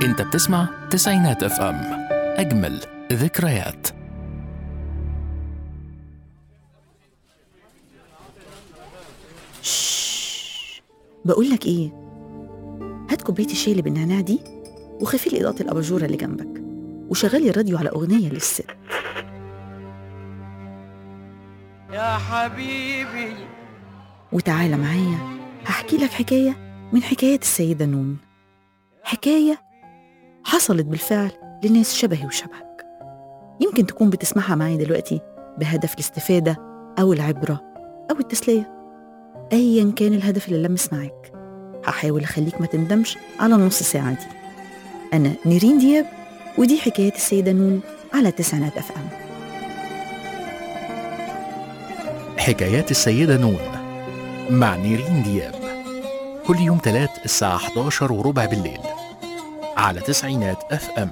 انت بتسمع تسعينات اف ام اجمل ذكريات بقول لك ايه هات كوبايه الشاي اللي بالنعناع دي وخفي لي اضاءه الاباجوره اللي جنبك وشغلي الراديو على اغنيه للست يا حبيبي وتعالى معايا هحكي لك حكايه من حكايات السيده نون حكايه حصلت بالفعل لناس شبهي وشبهك يمكن تكون بتسمعها معايا دلوقتي بهدف الاستفاده او العبره او التسليه ايا كان الهدف اللي لمس معاك هحاول اخليك ما تندمش على النص ساعه دي انا نيرين دياب ودي حكايه السيده نون على تسعينات اف ام حكايات السيدة نون مع نيرين دياب كل يوم تلات الساعة 11 وربع بالليل على تسعينات اف ام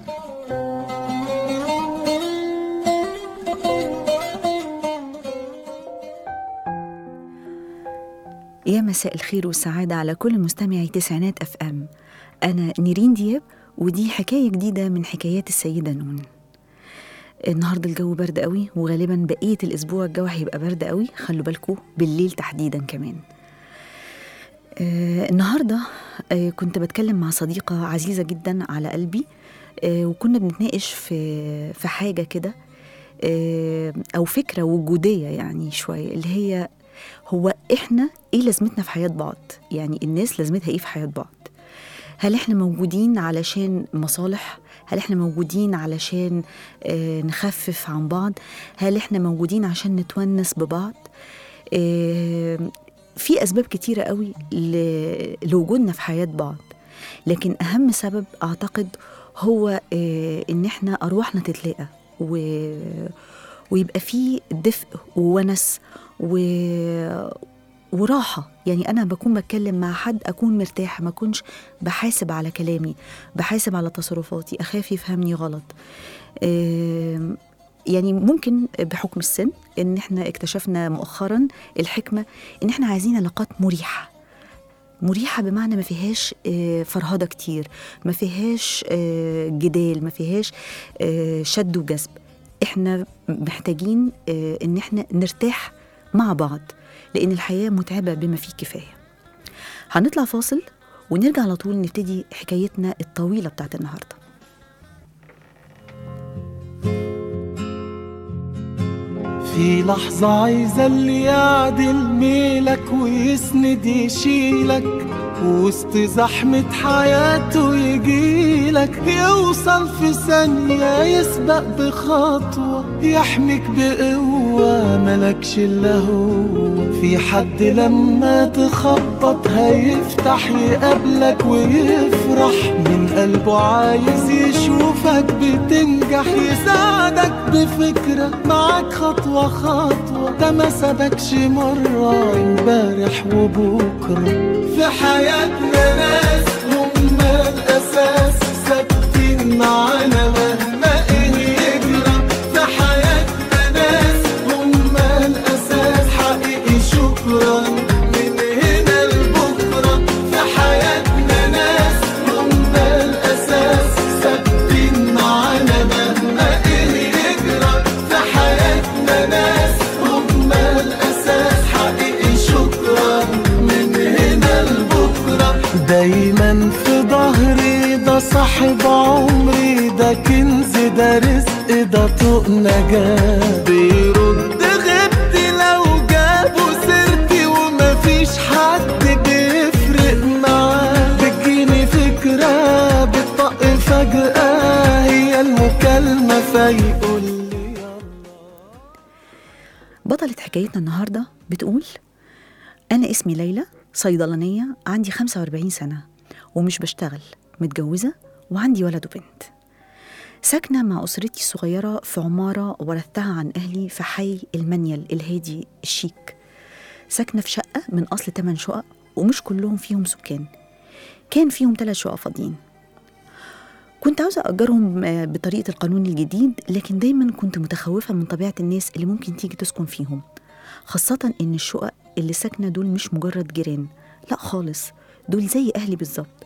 يا مساء الخير والسعادة على كل مستمعي تسعينات أف أم أنا نيرين دياب ودي حكاية جديدة من حكايات السيدة نون النهاردة الجو برد قوي وغالبا بقية الأسبوع الجو هيبقى برد قوي خلوا بالكم بالليل تحديدا كمان آه النهاردة آه كنت بتكلم مع صديقة عزيزة جدا على قلبي آه وكنا بنتناقش في في حاجة كده آه أو فكرة وجودية يعني شوية اللي هي هو احنا ايه لازمتنا في حياه بعض يعني الناس لازمتها ايه في حياه بعض هل احنا موجودين علشان مصالح هل احنا موجودين علشان آه نخفف عن بعض هل احنا موجودين عشان نتونس ببعض آه في اسباب كتيره قوي ل- لوجودنا في حياه بعض لكن اهم سبب اعتقد هو آه ان احنا ارواحنا تتلاقى و... ويبقى فيه دفء وونس و... وراحة يعني أنا بكون بتكلم مع حد أكون مرتاحة ما أكونش بحاسب على كلامي بحاسب على تصرفاتي أخاف يفهمني غلط آم، يعني ممكن بحكم السن إن إحنا اكتشفنا مؤخرا الحكمة إن إحنا عايزين علاقات مريحة مريحة بمعنى ما فيهاش آه، فرهدة كتير ما فيهاش آه، جدال ما فيهاش آه، شد وجذب احنا محتاجين آه، ان احنا نرتاح مع بعض لان الحياة متعبة بما فيه كفاية هنطلع فاصل ونرجع على طول نبتدي حكايتنا الطويلة بتاعت النهاردة في لحظة عايزة اللي يعدل ميلك ويسند يشيلك وسط زحمة حياته يجيلك يوصل في ثانية يسبق بخطوة يحميك بقوة ملكش إلا هو في حد لما تخبط هيفتح يقابلك ويفرح من قلبه عايز يشوفك بتنجح يساعدك بفكرة معاك خطوة خطوة ده ما سابكش مرة امبارح وبكرة في حياتنا ناس هم الأساس ثابتين معانا مهما إيه يجرى في حياتنا ناس هم الأساس حقيقي شكرا من هنا لبكرة في حياتنا ناس هم الأساس ثابتين معانا مهما إيه يجرى في حياتنا ناس هم الأساس حقيقي شكرا من هنا لبكرة دايما في ظهري ده صاحب عمري ده كنز ده رزق ده طوق نجاة بيرد غبتي لو جابوا سيرتي ومفيش حد بيفرق معاه بتجيني فكرة بتطق فجأة هي المكالمة فيقول لي يلا بطلة حكايتنا النهاردة بتقول أنا اسمي ليلى صيدلانية عندي 45 سنة ومش بشتغل متجوزة وعندي ولد وبنت ساكنة مع أسرتي الصغيرة في عمارة ورثتها عن أهلي في حي المنيل الهادي الشيك ساكنة في شقة من أصل 8 شقق ومش كلهم فيهم سكان كان فيهم ثلاث شقق فاضيين كنت عاوزة أجرهم آه، بطريقة القانون الجديد لكن دايما كنت متخوفة من طبيعة الناس اللي ممكن تيجي تسكن فيهم خاصة إن الشقق اللي ساكنة دول مش مجرد جيران لا خالص دول زي أهلي بالظبط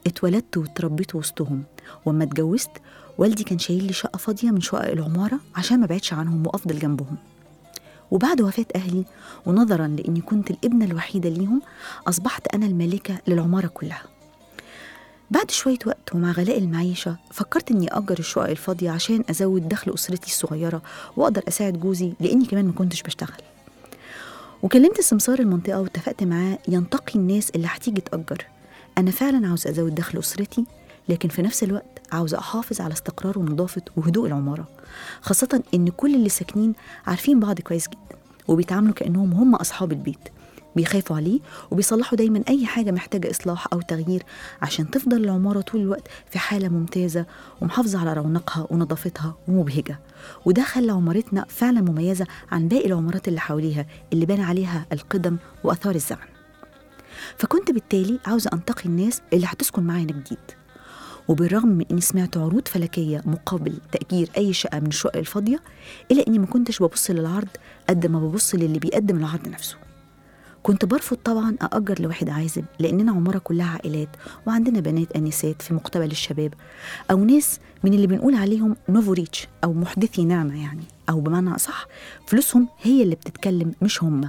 اتولدت واتربيت وسطهم واما اتجوزت والدي كان شايل لي شقة فاضية من شقق العمارة عشان ما بعدش عنهم وأفضل جنبهم وبعد وفاة أهلي ونظرا لأني كنت الابنة الوحيدة ليهم أصبحت أنا المالكة للعمارة كلها بعد شوية وقت ومع غلاء المعيشة فكرت إني أجر الشقق الفاضية عشان أزود دخل أسرتي الصغيرة وأقدر أساعد جوزي لأني كمان ما كنتش بشتغل وكلمت سمسار المنطقة واتفقت معاه ينتقي الناس اللي هتيجي تأجر أنا فعلا عاوز أزود دخل أسرتي لكن في نفس الوقت عاوزة أحافظ على استقرار ونظافة وهدوء العمارة خاصة إن كل اللي ساكنين عارفين بعض كويس جدا وبيتعاملوا كأنهم هم أصحاب البيت بيخافوا عليه وبيصلحوا دايما أي حاجة محتاجة إصلاح أو تغيير عشان تفضل العمارة طول الوقت في حالة ممتازة ومحافظة على رونقها ونظافتها ومبهجة وده خلى عمارتنا فعلا مميزة عن باقي العمارات اللي حواليها اللي بان عليها القدم وآثار الزمن فكنت بالتالي عاوزة أنتقي الناس اللي هتسكن معانا جديد وبالرغم من اني سمعت عروض فلكيه مقابل تاجير اي شقه من الشقق الفاضيه الا اني ما كنتش ببص للعرض قد ما ببص للي بيقدم العرض نفسه كنت برفض طبعا أأجر لواحد عازب لأننا عمارة كلها عائلات وعندنا بنات أنسات في مقتبل الشباب أو ناس من اللي بنقول عليهم نوفو ريتش أو محدثي نعمة يعني أو بمعنى أصح فلوسهم هي اللي بتتكلم مش هم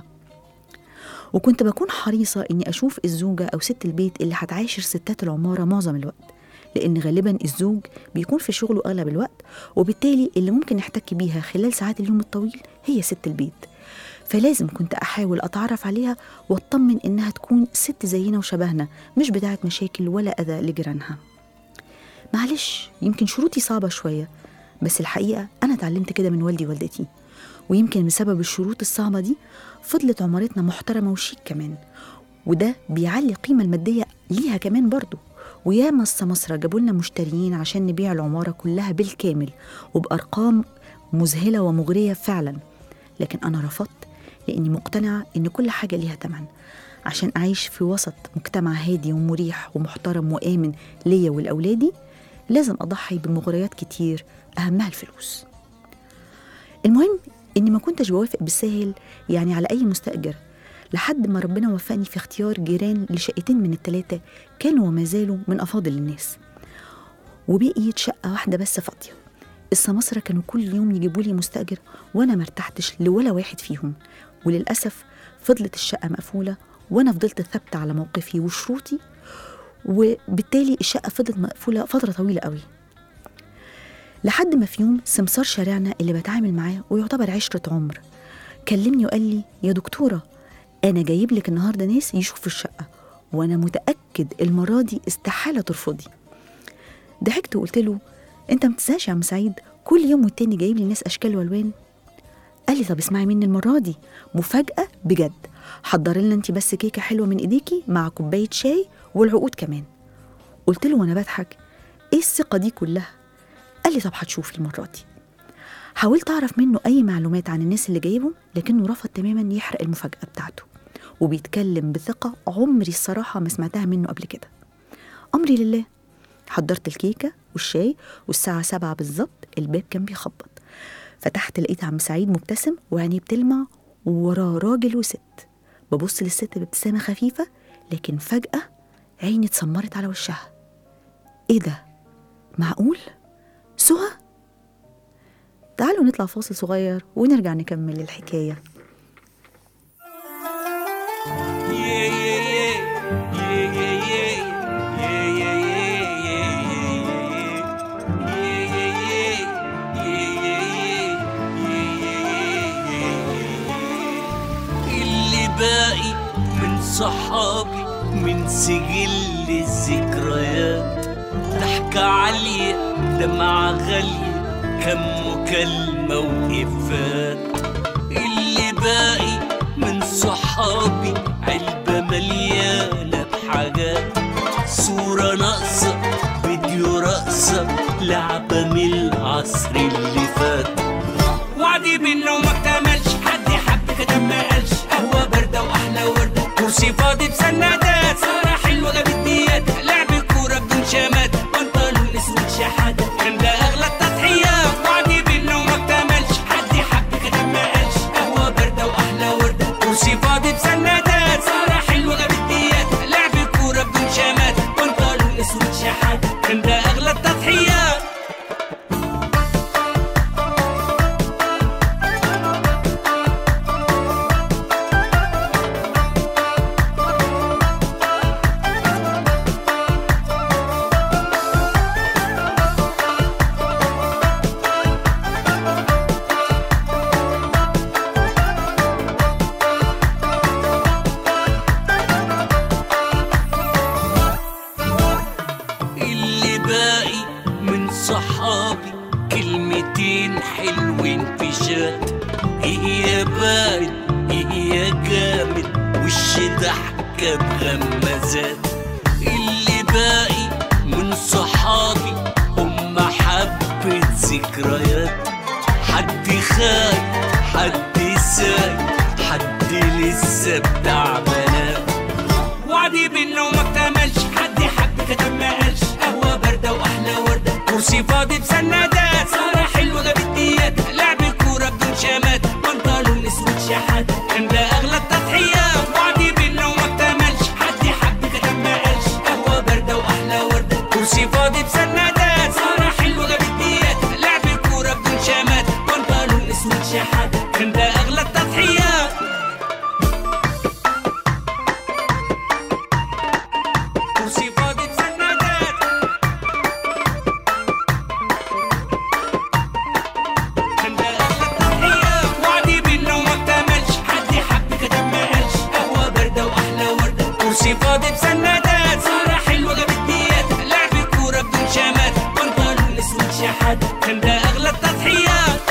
وكنت بكون حريصة إني أشوف الزوجة أو ست البيت اللي هتعاشر ستات العمارة معظم الوقت لأن غالبا الزوج بيكون في شغله أغلب الوقت وبالتالي اللي ممكن نحتك بيها خلال ساعات اليوم الطويل هي ست البيت فلازم كنت أحاول أتعرف عليها وأطمن إنها تكون ست زينا وشبهنا مش بتاعة مشاكل ولا أذى لجيرانها معلش يمكن شروطي صعبة شوية بس الحقيقة أنا اتعلمت كده من والدي ووالدتي ويمكن بسبب الشروط الصعبة دي فضلت عمارتنا محترمة وشيك كمان وده بيعلي القيمة المادية ليها كمان برضو وياما السماسرة جابوا لنا مشتريين عشان نبيع العمارة كلها بالكامل وبأرقام مذهلة ومغرية فعلا لكن أنا رفضت لأني مقتنعة إن كل حاجة ليها تمن عشان أعيش في وسط مجتمع هادي ومريح ومحترم وآمن ليا ولأولادي لازم أضحي بمغريات كتير أهمها الفلوس المهم إني ما كنتش بوافق بالساهل يعني على أي مستأجر لحد ما ربنا وفقني في اختيار جيران لشقتين من التلاتة كانوا وما زالوا من أفاضل الناس وبقيت شقة واحدة بس فاضية السماسرة كانوا كل يوم يجيبوا لي مستأجر وأنا مرتحتش لولا واحد فيهم وللأسف فضلت الشقة مقفولة وأنا فضلت ثابتة على موقفي وشروطي وبالتالي الشقة فضلت مقفولة فترة طويلة قوي لحد ما في يوم سمسار شارعنا اللي بتعامل معاه ويعتبر عشرة عمر كلمني وقال لي يا دكتورة أنا جايب لك النهاردة ناس يشوفوا الشقة وأنا متأكد المرة دي استحالة ترفضي ضحكت وقلت له أنت ما بتنساش يا عم سعيد كل يوم والتاني جايب لي ناس أشكال وألوان قال لي طب اسمعي مني المرة دي مفاجأة بجد حضري لنا انت بس كيكة حلوة من ايديكي مع كوباية شاي والعقود كمان قلت له وانا بضحك ايه الثقة دي كلها قال لي طب هتشوفي المرة دي حاولت أعرف منه أي معلومات عن الناس اللي جايبهم لكنه رفض تماما يحرق المفاجأة بتاعته وبيتكلم بثقة عمري الصراحة ما سمعتها منه قبل كده أمري لله حضرت الكيكة والشاي والساعة سبعة بالظبط الباب كان بيخبط فتحت لقيت عم سعيد مبتسم وعينيه بتلمع ووراه راجل وست ببص للست بابتسامة خفيفة لكن فجأة عيني اتسمرت على وشها ايه ده معقول سهى تعالوا نطلع فاصل صغير ونرجع نكمل الحكاية اللي باقي من صحابي من سجل الذكريات ضحكة عالية دمعة غالية كم مكالمة وإفات اللي باقي من صحابي علبة مليانة بحاجات صورة ناقصة فيديو رقصة لعبة من العصر اللي فات وعدي منه وما اكتملش حد حب كتب ما قالش قهوة باردة وأحلى وردة كرسي فاضي بسندات سهرة حلوة جابت ديات لعب كورة بدون شمات بنطلون اسود شحاتة كان ده أغلى التضحيات وعدي منه وما اكتملش حد حب كتب ما قالش قهوة باردة وأحلى وردة كرسي فاضي بسندات سهرة حلوة جابت ديات لعب كورة بدون شمات بنطلون اسود لما زاد اللي باقي من صحابي هم حبة ذكريات حد خايف حد سايق حد لسه بتاع بنات وعدي بينا وما اكتملش حد حب كتب ما قالش قهوة باردة وأحلى وردة كرسي فاضي بسندات سهرة حلوة جابت ديات لعب كورة بدون شمات بنطلون اسود شحات كان ده أغلى التضحيات وعدي بينا وما اكتملش حد حب كتب ما قالش قهوة باردة وأحلى وردة كرسي فاضي بسندات سهرة حلوة جابت ديات لعب كورة بدون شمات بنطلون اسود شحات كان ده أغلى التضحيات كرسي فاضي بسندات كان ده أغلى التضحيات وعدي بينا وما اكتملش حد حب كتب ما قالش قهوة باردة وأحلى وردة كرسي فاضي بسندات سهرة حلوة جابت ديات لعب كورة بدون شمات بنطلون اسود شحات كان ده أغلى التضحيات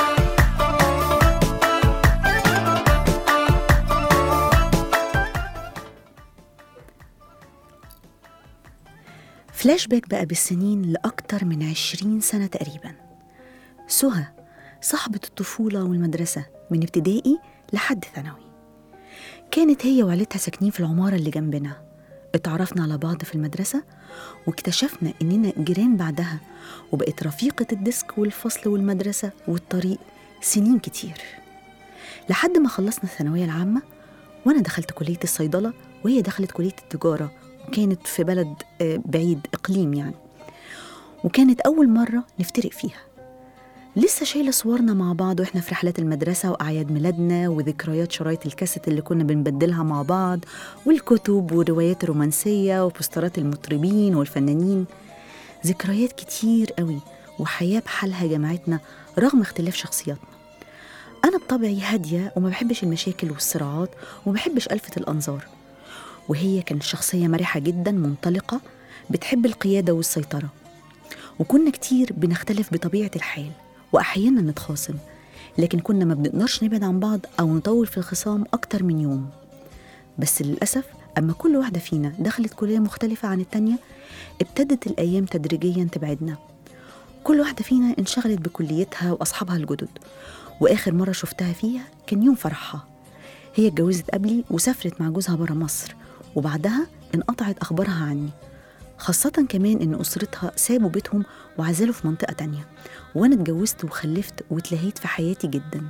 فلاش باك بقى بالسنين لأكتر من عشرين سنة تقريبا سهى صاحبة الطفولة والمدرسة من ابتدائي لحد ثانوي كانت هي وعيلتها ساكنين في العمارة اللي جنبنا اتعرفنا على بعض في المدرسة واكتشفنا إننا جيران بعدها وبقت رفيقة الديسك والفصل والمدرسة والطريق سنين كتير لحد ما خلصنا الثانوية العامة وأنا دخلت كلية الصيدلة وهي دخلت كلية التجارة وكانت في بلد آه، بعيد إقليم يعني وكانت أول مرة نفترق فيها لسه شايلة صورنا مع بعض وإحنا في رحلات المدرسة وأعياد ميلادنا وذكريات شرايط الكاسيت اللي كنا بنبدلها مع بعض والكتب والروايات الرومانسية وبوسترات المطربين والفنانين ذكريات كتير قوي وحياة بحالها جمعتنا رغم اختلاف شخصياتنا أنا بطبعي هادية وما بحبش المشاكل والصراعات وما بحبش ألفت الأنظار وهي كانت شخصية مرحة جدا منطلقة بتحب القيادة والسيطرة وكنا كتير بنختلف بطبيعة الحال وأحيانا نتخاصم لكن كنا ما بنقدرش نبعد عن بعض أو نطول في الخصام أكتر من يوم بس للأسف أما كل واحدة فينا دخلت كلية مختلفة عن التانية ابتدت الأيام تدريجيا تبعدنا كل واحدة فينا انشغلت بكليتها وأصحابها الجدد وآخر مرة شفتها فيها كان يوم فرحها هي اتجوزت قبلي وسافرت مع جوزها برا مصر وبعدها انقطعت أخبارها عني خاصة كمان إن أسرتها سابوا بيتهم وعزلوا في منطقة تانية وأنا اتجوزت وخلفت واتلهيت في حياتي جدا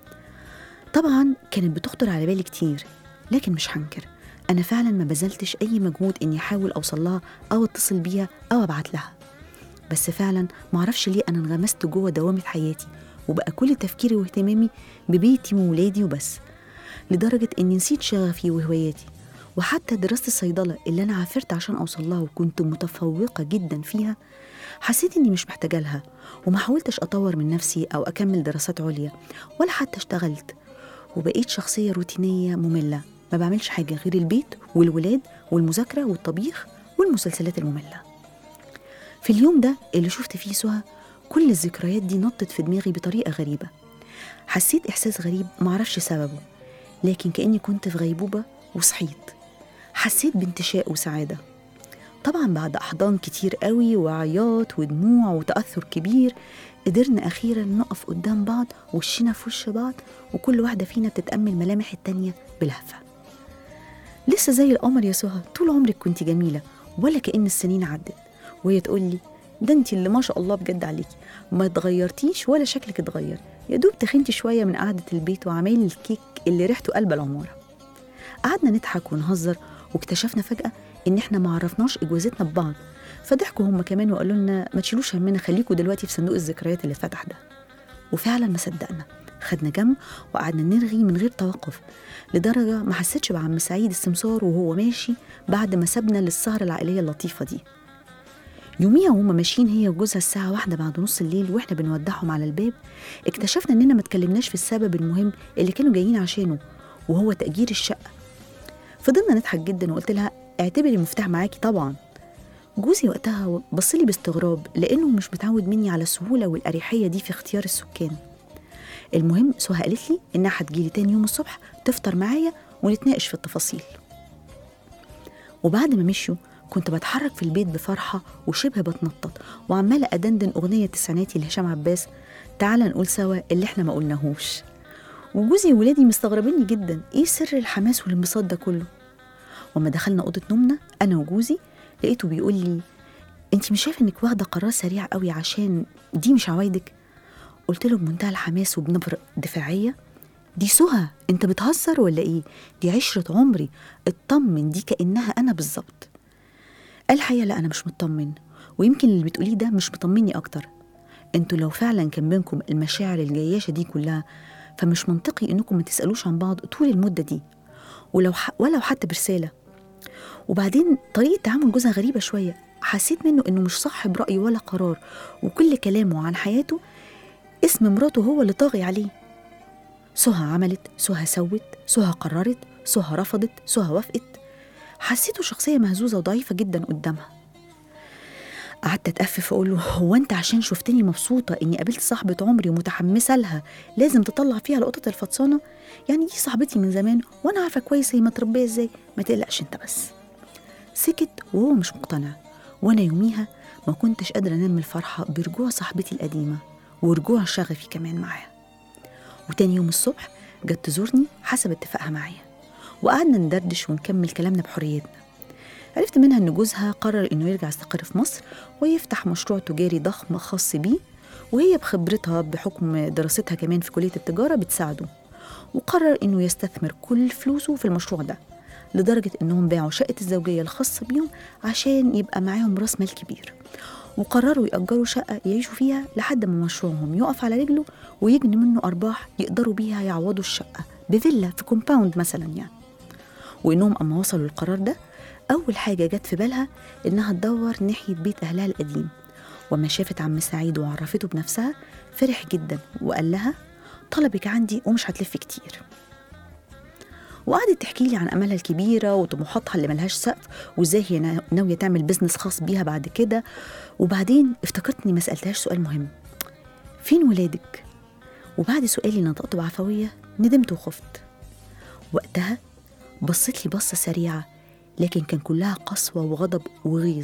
طبعا كانت بتخطر على بالي كتير لكن مش هنكر أنا فعلا ما بذلتش أي مجهود إني أحاول أوصل لها أو أتصل بيها أو أبعت لها بس فعلا معرفش ليه أنا انغمست جوه دوامة حياتي وبقى كل تفكيري واهتمامي ببيتي وولادي وبس لدرجة إني نسيت شغفي وهواياتي وحتى دراسة الصيدلة اللي أنا عافرت عشان أوصل لها وكنت متفوقة جدا فيها حسيت إني مش محتاجة لها وما حاولتش أطور من نفسي أو أكمل دراسات عليا ولا حتى اشتغلت وبقيت شخصية روتينية مملة ما بعملش حاجة غير البيت والولاد والمذاكرة والطبيخ والمسلسلات المملة في اليوم ده اللي شفت فيه سهى كل الذكريات دي نطت في دماغي بطريقة غريبة حسيت إحساس غريب معرفش سببه لكن كأني كنت في غيبوبة وصحيت حسيت بانتشاء وسعادة طبعا بعد أحضان كتير قوي وعياط ودموع وتأثر كبير قدرنا أخيرا نقف قدام بعض وشنا في وش بعض وكل واحدة فينا بتتأمل ملامح التانية بلهفة لسه زي القمر يا سهى طول عمرك كنت جميلة ولا كأن السنين عدت وهي تقول لي ده انت اللي ما شاء الله بجد عليكي ما اتغيرتيش ولا شكلك اتغير يا دوب تخنتي شوية من قعدة البيت وعمايل الكيك اللي ريحته قلب العمارة قعدنا نضحك ونهزر واكتشفنا فجأة إن إحنا ما عرفناش إجوازتنا ببعض فضحكوا هم كمان وقالوا لنا ما تشيلوش همنا خليكوا دلوقتي في صندوق الذكريات اللي اتفتح ده وفعلا ما صدقنا خدنا جنب وقعدنا نرغي من غير توقف لدرجة ما حسيتش بعم سعيد السمسار وهو ماشي بعد ما سابنا للسهرة العائلية اللطيفة دي يوميها وهما ماشيين هي وجوزها الساعة واحدة بعد نص الليل واحنا بنودعهم على الباب اكتشفنا اننا ما اتكلمناش في السبب المهم اللي كانوا جايين عشانه وهو تأجير الشقة فضلنا نضحك جدا وقلت لها اعتبري المفتاح معاكي طبعا جوزي وقتها بصلي باستغراب لانه مش متعود مني على السهوله والاريحيه دي في اختيار السكان المهم سهى قالت لي انها هتجيلي تاني يوم الصبح تفطر معايا ونتناقش في التفاصيل وبعد ما مشيوا كنت بتحرك في البيت بفرحة وشبه بتنطط وعمالة أدندن أغنية تسعيناتي لهشام عباس تعالى نقول سوا اللي احنا ما قلناهوش وجوزي وولادي مستغربيني جدا ايه سر الحماس والانبساط ده كله وما دخلنا أوضة نومنا أنا وجوزي لقيته بيقول لي انت مش شايفه انك واخده قرار سريع قوي عشان دي مش عوايدك قلت له بمنتهى الحماس وبنبره دفاعيه دي سهى انت بتهزر ولا ايه دي عشره عمري اطمن دي كانها انا بالظبط قال الحقيقه لا انا مش مطمن ويمكن اللي بتقوليه ده مش مطمني اكتر انتوا لو فعلا كان بينكم المشاعر الجياشه دي كلها فمش منطقي انكم ما تسالوش عن بعض طول المده دي ولو ح... ولو حتى برساله وبعدين طريقة تعامل جوزها غريبة شوية حسيت منه إنه مش صاحب رأي ولا قرار وكل كلامه عن حياته اسم مراته هو اللي طاغي عليه سهى عملت سهى سوت سهى قررت سهى رفضت سهى وافقت حسيته شخصية مهزوزة وضعيفة جدا قدامها قعدت اتأفف اقول له هو انت عشان شفتني مبسوطة اني قابلت صاحبة عمري ومتحمسة لها لازم تطلع فيها القطط الفطسانة يعني دي صاحبتي من زمان وانا عارفة كويس هي متربية ازاي ما تقلقش انت بس سكت وهو مش مقتنع وانا يوميها ما كنتش قادرة انام من الفرحة برجوع صاحبتي القديمة ورجوع شغفي كمان معاها وتاني يوم الصبح جت تزورني حسب اتفاقها معايا وقعدنا ندردش ونكمل كلامنا بحريتنا عرفت منها ان جوزها قرر انه يرجع يستقر في مصر ويفتح مشروع تجاري ضخم خاص بيه وهي بخبرتها بحكم دراستها كمان في كلية التجارة بتساعده وقرر انه يستثمر كل فلوسه في المشروع ده لدرجة انهم باعوا شقة الزوجية الخاصة بيهم عشان يبقى معاهم راس مال كبير وقرروا يأجروا شقة يعيشوا فيها لحد ما مشروعهم يقف على رجله ويجني منه أرباح يقدروا بيها يعوضوا الشقة بفيلا في كومباوند مثلا يعني وإنهم أما وصلوا للقرار ده أول حاجة جت في بالها إنها تدور ناحية بيت أهلها القديم وما شافت عم سعيد وعرفته بنفسها فرح جدا وقال لها طلبك عندي ومش هتلف كتير وقعدت تحكي لي عن امالها الكبيره وطموحاتها اللي ملهاش سقف وازاي هي نا- ناويه تعمل بيزنس خاص بيها بعد كده وبعدين افتكرت اني ما سالتهاش سؤال مهم فين ولادك وبعد سؤالي نطقته بعفويه ندمت وخفت وقتها بصت لي بصه سريعه لكن كان كلها قسوه وغضب وغيظ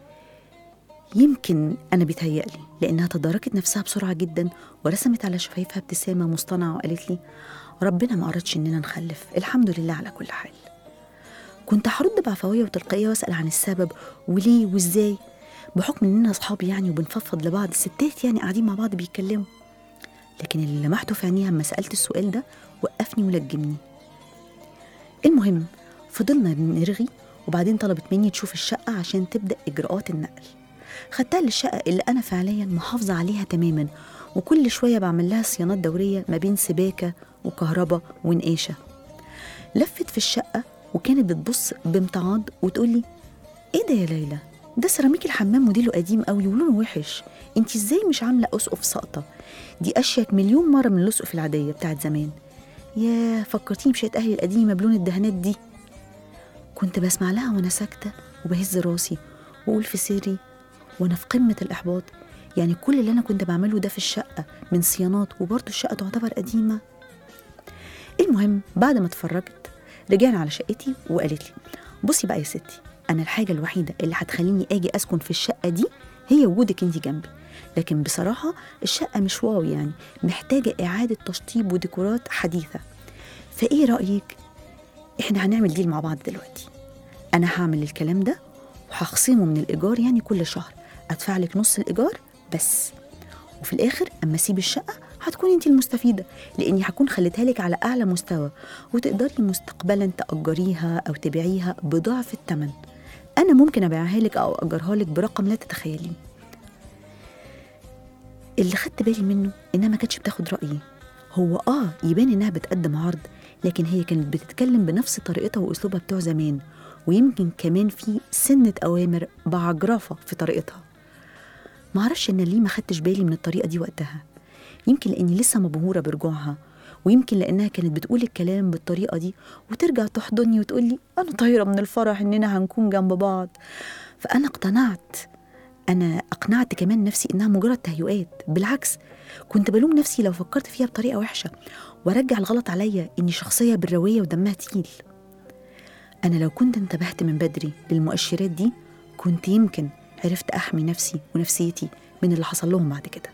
يمكن أنا بيتهيألي لأنها تداركت نفسها بسرعة جدا ورسمت على شفايفها ابتسامة مصطنعة وقالت لي ربنا ما أردش إننا نخلف الحمد لله على كل حال كنت هرد بعفوية وتلقائية وأسأل عن السبب وليه وإزاي بحكم إننا أصحاب يعني وبنفضفض لبعض ستات يعني قاعدين مع بعض بيتكلموا لكن اللي لمحته في عينيها لما سألت السؤال ده وقفني ولجمني المهم فضلنا نرغي وبعدين طلبت مني تشوف الشقة عشان تبدأ إجراءات النقل خدتها للشقة اللي أنا فعليا محافظة عليها تماما وكل شوية بعمل لها صيانات دورية ما بين سباكة وكهرباء ونقاشة لفت في الشقة وكانت بتبص بامتعاض وتقولي ايه ده يا ليلى ده سيراميك الحمام موديله قديم قوي ولونه وحش انت ازاي مش عامله اسقف ساقطه دي اشيك مليون مره من الاسقف العاديه بتاعت زمان يا فكرتيني بشقه اهلي القديمه بلون الدهانات دي كنت بسمع لها وانا ساكته وبهز راسي واقول في سري وانا في قمه الاحباط يعني كل اللي انا كنت بعمله ده في الشقه من صيانات وبرضه الشقه تعتبر قديمه المهم بعد ما اتفرجت رجعنا على شقتي وقالت لي بصي بقى يا ستي انا الحاجه الوحيده اللي هتخليني اجي اسكن في الشقه دي هي وجودك انت جنبي لكن بصراحه الشقه مش واو يعني محتاجه اعاده تشطيب وديكورات حديثه فايه رايك احنا هنعمل ديل مع بعض دلوقتي انا هعمل الكلام ده وهخصمه من الايجار يعني كل شهر ادفع لك نص الايجار بس وفي الاخر اما اسيب الشقه هتكوني انت المستفيده لاني هكون خليتها لك على اعلى مستوى وتقدري مستقبلا تاجريها او تبيعيها بضعف الثمن انا ممكن ابيعها لك او اجرها لك برقم لا تتخيليه اللي خدت بالي منه انها ما كانتش بتاخد رايي هو اه يبان انها بتقدم عرض لكن هي كانت بتتكلم بنفس طريقتها واسلوبها بتوع زمان ويمكن كمان في سنه اوامر بعجرفه في طريقتها معرفش ان ليه ما خدتش بالي من الطريقه دي وقتها يمكن لاني لسه مبهوره برجوعها ويمكن لانها كانت بتقول الكلام بالطريقه دي وترجع تحضني وتقول لي انا طايره من الفرح اننا هنكون جنب بعض فانا اقتنعت انا اقنعت كمان نفسي انها مجرد تهيؤات بالعكس كنت بلوم نفسي لو فكرت فيها بطريقه وحشه وارجع الغلط عليا اني شخصيه بالرويه ودمها تقيل أنا لو كنت انتبهت من بدري للمؤشرات دي كنت يمكن عرفت أحمي نفسي ونفسيتي من اللي حصل لهم بعد كده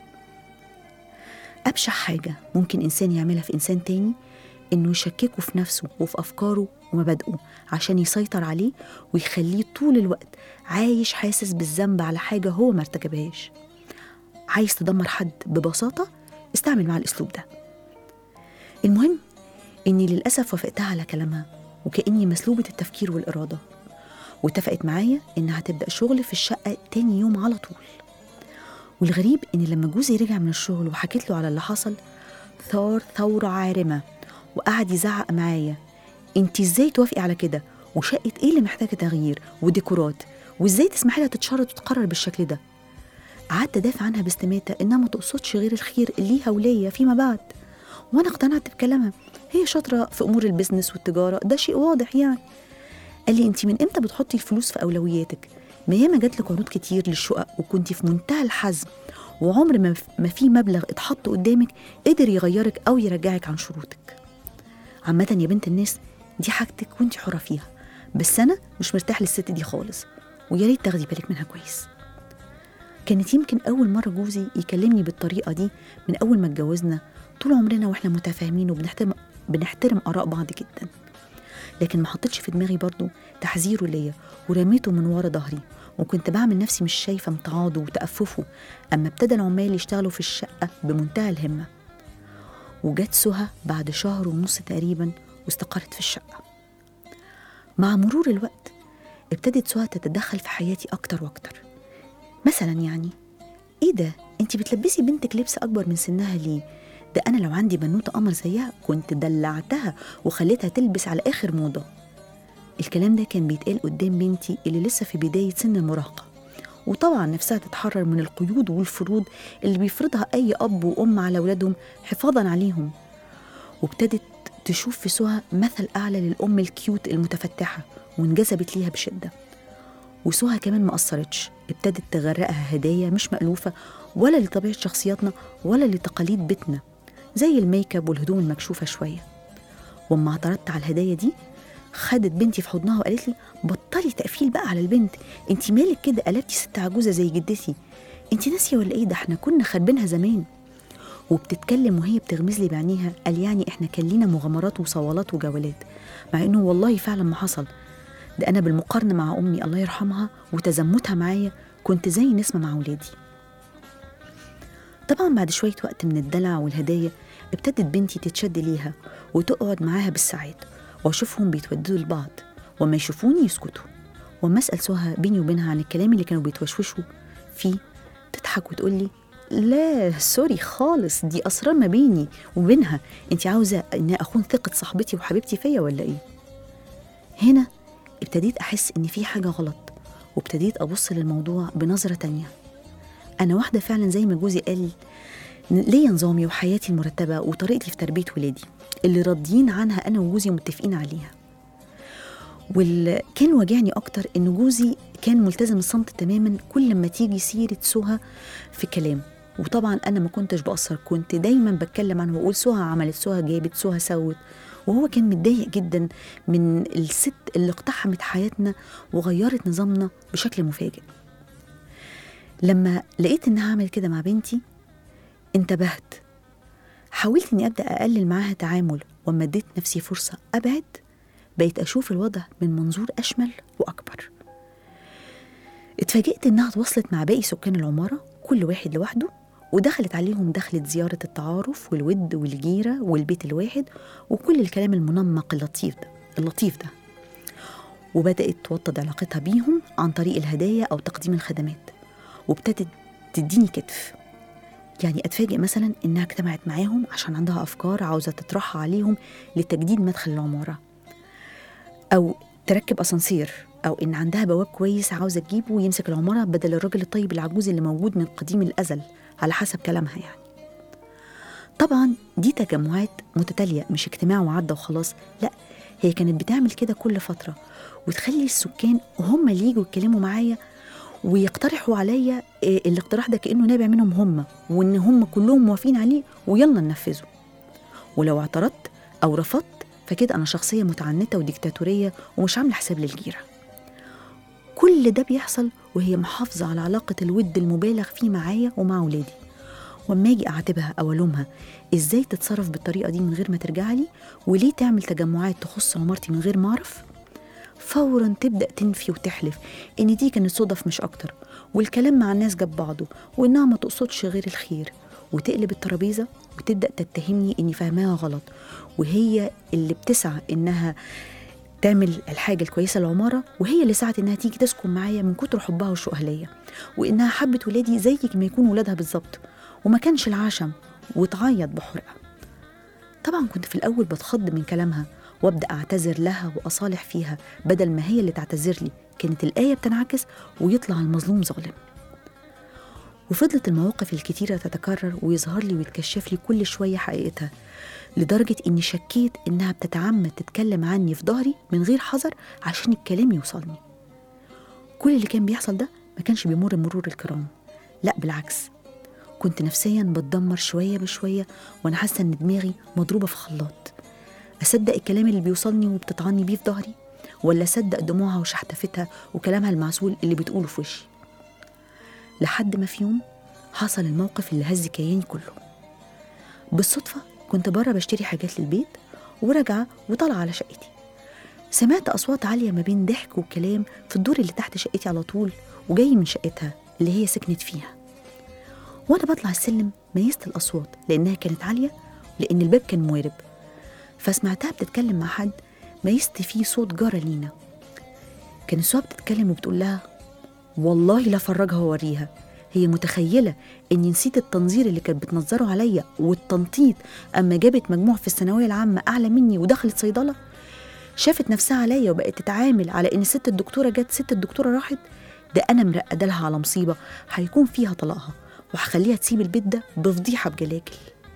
أبشع حاجة ممكن إنسان يعملها في إنسان تاني إنه يشككه في نفسه وفي أفكاره ومبادئه عشان يسيطر عليه ويخليه طول الوقت عايش حاسس بالذنب على حاجة هو ما ارتكبهاش عايز تدمر حد ببساطة استعمل معاه الأسلوب ده المهم إني للأسف وافقتها على كلامها وكأني مسلوبة التفكير والإرادة واتفقت معايا إنها تبدأ شغل في الشقة تاني يوم على طول والغريب إن لما جوزي رجع من الشغل وحكيت له على اللي حصل ثار ثورة عارمة وقعد يزعق معايا انت ازاي توافقي على كده وشقة ايه اللي محتاجة تغيير وديكورات وازاي تسمحي لها تتشرط وتتقرر بالشكل ده قعدت ادافع عنها باستماتة انها ما تقصدش غير الخير ليها وليا فيما بعد وانا اقتنعت بكلامها هي شاطرة في امور البيزنس والتجارة ده شيء واضح يعني قال لي انت من امتى بتحطي الفلوس في اولوياتك ما ياما جات لك عروض كتير للشقق وكنتي في منتهى الحزم وعمر ما ما في مبلغ اتحط قدامك قدر يغيرك او يرجعك عن شروطك عامة يا بنت الناس دي حاجتك وانت حرة فيها بس انا مش مرتاح للست دي خالص ويا ريت تاخدي بالك منها كويس كانت يمكن اول مرة جوزي يكلمني بالطريقة دي من اول ما اتجوزنا طول عمرنا واحنا متفاهمين وبنحترم بنحترم اراء بعض جدا لكن ما حطيتش في دماغي برضو تحذيره ليا ورميته من ورا ظهري وكنت بعمل نفسي مش شايفة امتعاضه وتأففه أما ابتدى العمال يشتغلوا في الشقة بمنتهى الهمة وجت سهى بعد شهر ونص تقريبا واستقرت في الشقة مع مرور الوقت ابتدت سهى تتدخل في حياتي أكتر وأكتر مثلا يعني إيه ده أنت بتلبسي بنتك لبس أكبر من سنها ليه ده أنا لو عندي بنوتة قمر زيها كنت دلعتها وخليتها تلبس على آخر موضة الكلام ده كان بيتقال قدام بنتي اللي لسه في بداية سن المراهقة وطبعا نفسها تتحرر من القيود والفروض اللي بيفرضها أي أب وأم على أولادهم حفاظا عليهم وابتدت تشوف في سهى مثل أعلى للأم الكيوت المتفتحة وانجذبت ليها بشدة وسهى كمان ما قصرتش ابتدت تغرقها هدايا مش مألوفة ولا لطبيعة شخصياتنا ولا لتقاليد بيتنا زي الميك اب والهدوم المكشوفة شوية وأما اعترضت على الهدايا دي خدت بنتي في حضنها وقالت لي بطلي تقفيل بقى على البنت انت مالك كده قلبتي ست عجوزه زي جدتي انت ناسيه ولا ايه ده احنا كنا خاربينها زمان وبتتكلم وهي بتغمز لي بعينيها قال يعني احنا كان لينا مغامرات وصوالات وجولات مع انه والله فعلا ما حصل ده انا بالمقارنه مع امي الله يرحمها وتزمتها معايا كنت زي نسمه مع ولادي طبعا بعد شويه وقت من الدلع والهدايا ابتدت بنتي تتشد ليها وتقعد معاها بالساعات واشوفهم بيتوددوا لبعض وما يشوفوني يسكتوا وما اسال سهى بيني وبينها عن الكلام اللي كانوا بيتوشوشوا فيه تضحك وتقول لي لا سوري خالص دي اسرار ما بيني وبينها انت عاوزه ان اخون ثقه صاحبتي وحبيبتي فيا ولا ايه هنا ابتديت احس ان في حاجه غلط وابتديت ابص للموضوع بنظره تانية انا واحده فعلا زي ما جوزي قال ليا نظامي وحياتي المرتبه وطريقتي في تربيه ولادي اللي راضيين عنها انا وجوزي متفقين عليها واللي كان واجعني اكتر ان جوزي كان ملتزم الصمت تماما كل لما تيجي سيره سهى في كلام وطبعا انا ما كنتش بقصر كنت دايما بتكلم عنه واقول سهى عملت سهى جابت سهى سوت وهو كان متضايق جدا من الست اللي اقتحمت حياتنا وغيرت نظامنا بشكل مفاجئ لما لقيت انها عملت كده مع بنتي انتبهت حاولت اني ابدا اقلل معاها تعامل واما اديت نفسي فرصه ابعد بقيت اشوف الوضع من منظور اشمل واكبر اتفاجئت انها تواصلت مع باقي سكان العماره كل واحد لوحده ودخلت عليهم دخلة زيارة التعارف والود والجيرة والبيت الواحد وكل الكلام المنمق اللطيف ده اللطيف ده وبدأت توطد علاقتها بيهم عن طريق الهدايا أو تقديم الخدمات وابتدت تديني كتف يعني اتفاجئ مثلا انها اجتمعت معاهم عشان عندها افكار عاوزه تطرحها عليهم لتجديد مدخل العماره او تركب اسانسير او ان عندها بواب كويس عاوزه تجيبه ويمسك العماره بدل الراجل الطيب العجوز اللي موجود من قديم الازل على حسب كلامها يعني طبعا دي تجمعات متتاليه مش اجتماع وعدى وخلاص لا هي كانت بتعمل كده كل فتره وتخلي السكان هم اللي يجوا يتكلموا معايا ويقترحوا عليا إيه الاقتراح ده كانه نابع منهم هم وان هم كلهم موافقين عليه ويلا ننفذه ولو اعترضت او رفضت فكده أنا شخصية متعنتة وديكتاتورية ومش عاملة حساب للجيرة كل ده بيحصل وهي محافظة على علاقة الود المبالغ فيه معايا ومع ولادي واما اجي اعاتبها او الومها ازاي تتصرف بالطريقه دي من غير ما ترجع لي وليه تعمل تجمعات تخص عمارتي من غير ما اعرف فورا تبدا تنفي وتحلف ان دي كانت صدف مش اكتر والكلام مع الناس جاب بعضه وانها ما تقصدش غير الخير وتقلب الترابيزه وتبدا تتهمني اني فاهماها غلط وهي اللي بتسعى انها تعمل الحاجه الكويسه للعماره وهي اللي سعت انها تيجي تسكن معايا من كتر حبها وشوقها ليا وانها حبت ولادي زي ما يكون ولادها بالظبط وما كانش العشم وتعيط بحرقه طبعا كنت في الاول بتخض من كلامها وابدا اعتذر لها واصالح فيها بدل ما هي اللي تعتذر لي كانت الايه بتنعكس ويطلع المظلوم ظالم وفضلت المواقف الكتيرة تتكرر ويظهر لي ويتكشف لي كل شوية حقيقتها لدرجة إني شكيت إنها بتتعمد تتكلم عني في ظهري من غير حذر عشان الكلام يوصلني كل اللي كان بيحصل ده ما كانش بيمر مرور الكرام لا بالعكس كنت نفسيا بتدمر شوية بشوية وأنا حاسة إن دماغي مضروبة في خلاط أصدق الكلام اللي بيوصلني وبتطعني بيه في ظهري ولا أصدق دموعها وشحتفتها وكلامها المعسول اللي بتقوله في وشي لحد ما في يوم حصل الموقف اللي هز كياني كله بالصدفة كنت بره بشتري حاجات للبيت وراجعة وطالعة على شقتي سمعت أصوات عالية ما بين ضحك وكلام في الدور اللي تحت شقتي على طول وجاي من شقتها اللي هي سكنت فيها وأنا بطلع السلم ميزت الأصوات لأنها كانت عالية لأن الباب كان موارب فسمعتها بتتكلم مع حد ميزت فيه صوت جارة لينا كان السواق بتتكلم وبتقول لها والله لا فرجها ووريها هي متخيلة إني نسيت التنظير اللي كانت بتنظره عليا والتنطيط أما جابت مجموع في الثانوية العامة أعلى مني ودخلت صيدلة شافت نفسها عليا وبقت تتعامل على إن ست الدكتورة جت ست الدكتورة راحت ده أنا مرقدة لها على مصيبة هيكون فيها طلاقها وهخليها تسيب البيت ده بفضيحة بجلاجل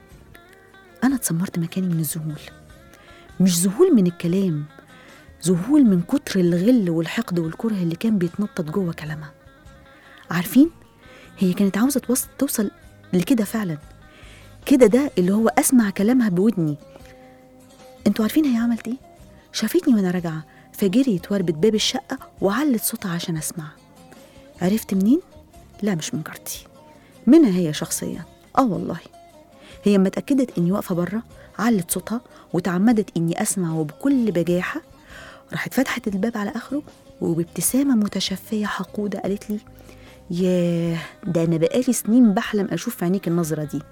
أنا اتسمرت مكاني من الذهول مش ذهول من الكلام ذهول من كتر الغل والحقد والكره اللي كان بيتنطط جوه كلامها عارفين هي كانت عاوزه توصل توصل لكده فعلا كده ده اللي هو اسمع كلامها بودني انتوا عارفين هي عملت ايه شافتني وانا راجعه فجريت وربت باب الشقه وعلت صوتها عشان اسمع عرفت منين لا مش من جارتي منها هي شخصيا اه والله هي اما اتاكدت اني واقفه بره علت صوتها وتعمدت اني اسمع وبكل بجاحه راحت فتحت الباب على اخره وبابتسامه متشفيه حقوده قالت لي ياه ده انا بقالي سنين بحلم اشوف في عينيك النظره دي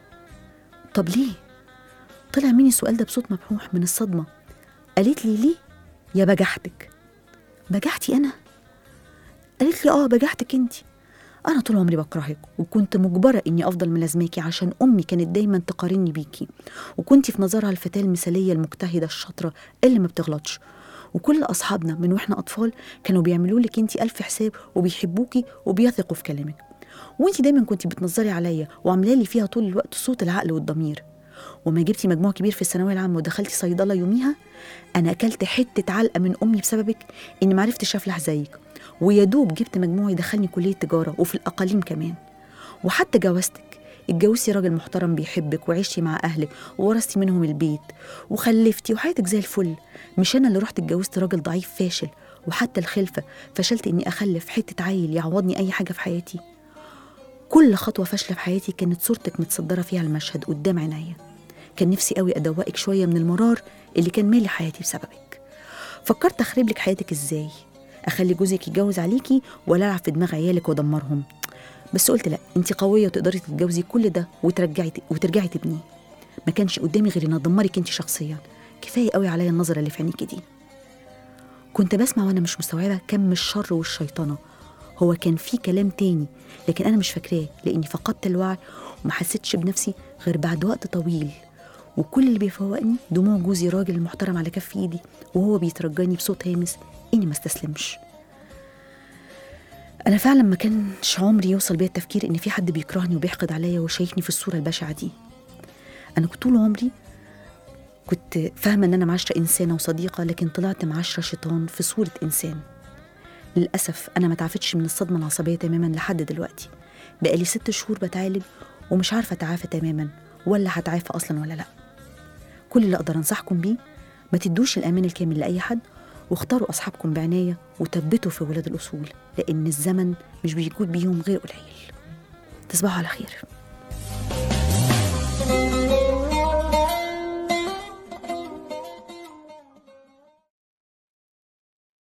طب ليه طلع مني السؤال ده بصوت مبحوح من الصدمه قالت لي ليه يا بجحتك بجحتي انا قالت لي اه بجحتك انتي أنا طول عمري بكرهك وكنت مجبرة إني أفضل ملازماكي عشان أمي كانت دايما تقارني بيكي وكنتي في نظرها الفتاة المثالية المجتهدة الشاطرة اللي ما بتغلطش وكل أصحابنا من وإحنا أطفال كانوا بيعملوا لك أنت ألف حساب وبيحبوكي وبيثقوا في كلامك وأنت دايما كنت بتنظري عليا وعاملة لي فيها طول الوقت صوت العقل والضمير وما جبتي مجموع كبير في الثانويه العامه ودخلتي صيدله يوميها انا اكلت حته علقه من امي بسببك اني معرفتش افلح زيك ويا دوب جبت مجموع يدخلني كليه تجاره وفي الاقاليم كمان وحتى جوازتك اتجوزتي راجل محترم بيحبك وعشتي مع اهلك وورثتي منهم البيت وخلفتي وحياتك زي الفل مش انا اللي رحت اتجوزت راجل ضعيف فاشل وحتى الخلفه فشلت اني اخلف حته عيل يعوضني اي حاجه في حياتي كل خطوه فاشله في حياتي كانت صورتك متصدره فيها المشهد قدام عينيا كان نفسي قوي ادوقك شويه من المرار اللي كان مالي حياتي بسببك فكرت اخرب لك حياتك ازاي اخلي جوزك يتجوز عليكي ولا العب في دماغ عيالك وادمرهم بس قلت لا انت قويه وتقدري تتجوزي كل ده وترجعي وترجعي تبنيه ما كانش قدامي غير ان ادمرك انت شخصيا كفايه قوي عليا النظره اللي في عينيكي دي كنت بسمع وانا مش مستوعبه كم الشر والشيطنه هو كان في كلام تاني لكن انا مش فاكراه لاني فقدت الوعي وما حسيتش بنفسي غير بعد وقت طويل وكل اللي بيفوقني دموع جوزي راجل المحترم على كف ايدي وهو بيترجاني بصوت هامس اني ما استسلمش انا فعلا ما كانش عمري يوصل بيا التفكير ان في حد بيكرهني وبيحقد عليا وشايفني في الصوره البشعه دي انا كنت طول عمري كنت فاهمه ان انا معاشره انسانه وصديقه لكن طلعت معاشره شيطان في صوره انسان للاسف انا ما تعافتش من الصدمه العصبيه تماما لحد دلوقتي بقالي ست شهور بتعالج ومش عارفه اتعافى تماما ولا هتعافى اصلا ولا لا كل اللي اقدر انصحكم بيه ما تدوش الأمان الكامل لأي حد واختاروا أصحابكم بعناية وثبتوا في ولاد الأصول لأن الزمن مش بيجود بيهم غير قليل تصبحوا على خير